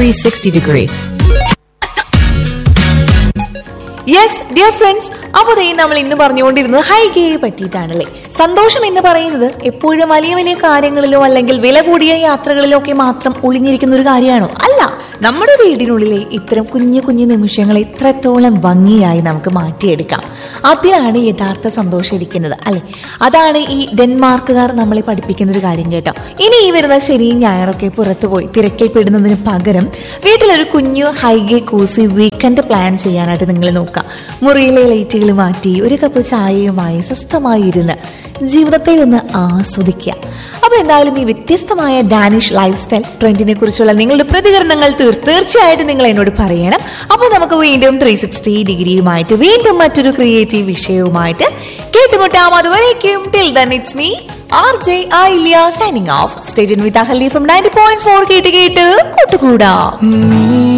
360 degree. Yes dear friends അപ്പോൾ ദേ നമ്മൾ ഇന്ന് പറഞ്ഞുകൊണ്ടിരുന്നത് ഹൈഗയെ പറ്റിയിട്ടാണല്ലേ സന്തോഷം എന്ന് പറയുന്നത് എപ്പോഴും വലിയ വലിയ കാര്യങ്ങളിലോ അല്ലെങ്കിൽ വില കൂടിയ യാത്രകളിലോ ഒക്കെ മാത്രം ഒളിഞ്ഞിരിക്കുന്ന ഒരു കാര്യമാണോ അല്ല നമ്മുടെ വീടിനുള്ളിലെ ഇത്തരം കുഞ്ഞു കുഞ്ഞു നിമിഷങ്ങളെ എത്രത്തോളം ഭംഗിയായി നമുക്ക് മാറ്റിയെടുക്കാം അതിലാണ് യഥാർത്ഥ സന്തോഷം ഇരിക്കുന്നത് അല്ലെ അതാണ് ഈ ഡെൻമാർക്കുകാർ നമ്മളെ പഠിപ്പിക്കുന്ന ഒരു കാര്യം കേട്ടോ ഇനി ഈ വരുന്ന ശനിയും ഞായറൊക്കെ പുറത്തുപോയി തിരക്കിൽ പെടുന്നതിന് പകരം വീട്ടിലൊരു കുഞ്ഞു ഹൈഗേ കൂസി വീക്കെൻഡ് പ്ലാൻ ചെയ്യാനായിട്ട് നിങ്ങൾ നോക്കാം മുറിയിലെ ലൈറ്റുകൾ മാറ്റി ഒരു കപ്പ് ചായയുമായി സ്വസ്ഥമായി ഇരുന്ന് ജീവിതത്തെ ഒന്ന് ആസ്വദിക്കുക അപ്പൊ എന്തായാലും ഈ വ്യത്യസ്തമായ ഡാനിഷ് ലൈഫ് സ്റ്റൈൽ ട്രെൻഡിനെ കുറിച്ചുള്ള നിങ്ങളുടെ പ്രതികരണങ്ങൾ തീർ തീർച്ചയായിട്ടും നിങ്ങൾ എന്നോട് പറയണം അപ്പോൾ നമുക്ക് വീണ്ടും ത്രീ സിക്സ്റ്റി ഡിഗ്രിയുമായിട്ട് വീണ്ടും മറ്റൊരു ക്രിയേറ്റീവ് വിഷയവുമായിട്ട് കേട്ടുമുട്ടാം അതുവരേക്കും till then it's me R J Ailiya signing off station with Ahali from ninety point four കേട്ട് കേട്ട് കൂട്ടുകൂടാം